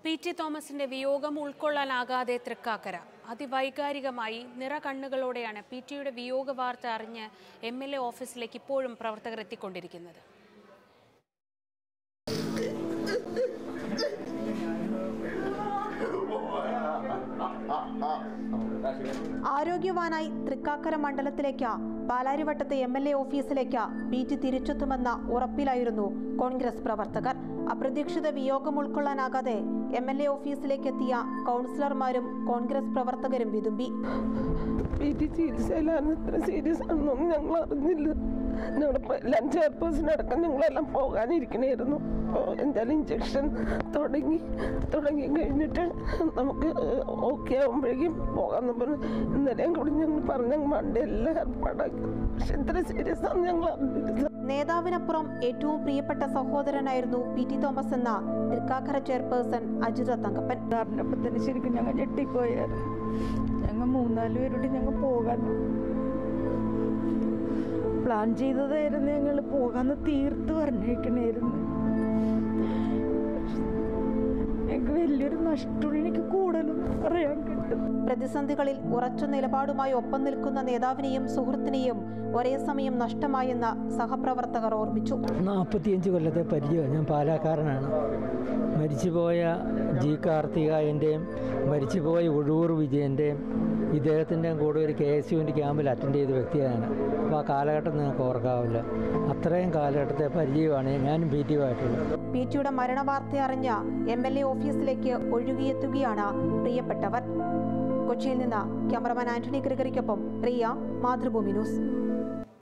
P T തോമസിന്റെ വിയോഗം ഉൾക്കൊള്ളാനാകാതെ Thrikkakara അതിവൈകാരികമായി നിറകണ്ണുകളോടെയാണ് P ടിയുടെ വിയോഗ വാർത്ത അറിഞ്ഞ് എം എൽ എ ഓഫീസിലേക്ക് ഇപ്പോഴും പ്രവർത്തകർ എത്തിക്കൊണ്ടിരിക്കുന്നത് ആരോഗ്യവാനായി തൃക്കാക്കര മണ്ഡലത്തിലേക്ക് പാലാരിവട്ടത്തെ എം എൽ എ ഓഫീസിലേക്ക് പി ടി തിരിച്ചെത്തുമെന്ന ഉറപ്പിലായിരുന്നു കോൺഗ്രസ് പ്രവർത്തകർ അപ്രതീക്ഷിത വിയോഗം ഉൾക്കൊള്ളാനാകാതെ എം എൽ എ ഓഫീസിലേക്ക് എത്തിയ കൗൺസിലർമാരും കോൺഗ്രസ് പ്രവർത്തകരും വിതുമ്പി വീട്ടിൽ ചികിത്സയിലാണ് ഇത്ര സീരിയസ് ആണെന്നൊന്നും ഞങ്ങൾ അറിഞ്ഞില്ല ഞങ്ങളിപ്പോൾ എല്ലാം ചെയർപേഴ്സണടക്കം ഞങ്ങളെല്ലാം പോകാനിരിക്കണമായിരുന്നു അപ്പോൾ എന്തായാലും ഇഞ്ചക്ഷൻ തുടങ്ങി തുടങ്ങി കഴിഞ്ഞിട്ട് നമുക്ക് ഓക്കെ ആകുമ്പോഴേക്കും പോകാമെന്ന് പറഞ്ഞു ഇന്നലെയും കൂടി ഞങ്ങൾ പറഞ്ഞ് ഞങ്ങൾ മണ്ടേ എല്ലാം ഏർപ്പാടാക്കി പക്ഷെ ഇത്ര സീരിയസ് ആണെന്ന് ഞങ്ങൾ അറിഞ്ഞില്ല നേതാവിനപ്പുറം ഏറ്റവും പ്രിയപ്പെട്ട സഹോദരനായിരുന്നു പി ടി തോമസ് എന്ന തൃക്കാക്കര ചെയർപേഴ്സൺ അജിത തങ്കപ്പൻ അറിഞ്ഞപ്പോൾ തന്നെ ശരിക്കും ഞങ്ങൾ ഞെട്ടിപ്പോയായിരുന്നു ഞങ്ങൾ മൂന്നാല് പേരോട് ഞങ്ങൾ പോകാൻ പ്ലാൻ ചെയ്തതായിരുന്നു ഞങ്ങൾ പോകാന്ന് തീർത്ത് പറഞ്ഞേക്കണായിരുന്നു ഞങ്ങൾക്ക് വലിയൊരു നഷ്ടമാണ് എനിക്ക് കൂടുതലും പറയാൻ കിട്ടും പ്രതിസന്ധികളിൽ ഉറച്ച നിലപാടുമായി ഒപ്പം നിൽക്കുന്ന നേതാവിനെയും സുഹൃത്തിനെയും ഒരേ സമയം നഷ്ടമായെന്ന് സഹപ്രവർത്തകർ ഓർമ്മിച്ചു നാൽപ്പത്തിയഞ്ച് കൊല്ലത്തെ പരിചയമാണ് ഞാൻ പാലാക്കാരനാണ് മരിച്ചുപോയ ജി കാർത്തികായൻ്റെയും മരിച്ചുപോയ ഉഴൂർ വിജയൻ്റെയും ഇദ്ദേഹത്തിൻ്റെയും കൂടെ ഒരു കെ എസ് യുവിൻ്റെ ക്യാമ്പിൽ അറ്റൻഡ് ചെയ്ത വ്യക്തിയാണ് അപ്പോൾ ആ കാലഘട്ടം നിങ്ങൾക്ക് ഓർക്കാവില്ല അത്രയും കാലഘട്ടത്തെ പരിചയമാണ് ഞാനും പി ടി ആയിട്ടുള്ളത് പി ടിയുടെ മരണവാർത്ത അറിഞ്ഞ എം എൽ എ ഓഫീസിലേക്ക് ഒഴുകിയെത്തുകയാണ് പ്രിയപ്പെട്ടവർ കൊച്ചിയിൽ നിന്ന് ക്യാമറമാൻ ആന്റണി ഗ്രിഗറിക്കൊപ്പം റിയ മാതൃഭൂമി ന്യൂസ്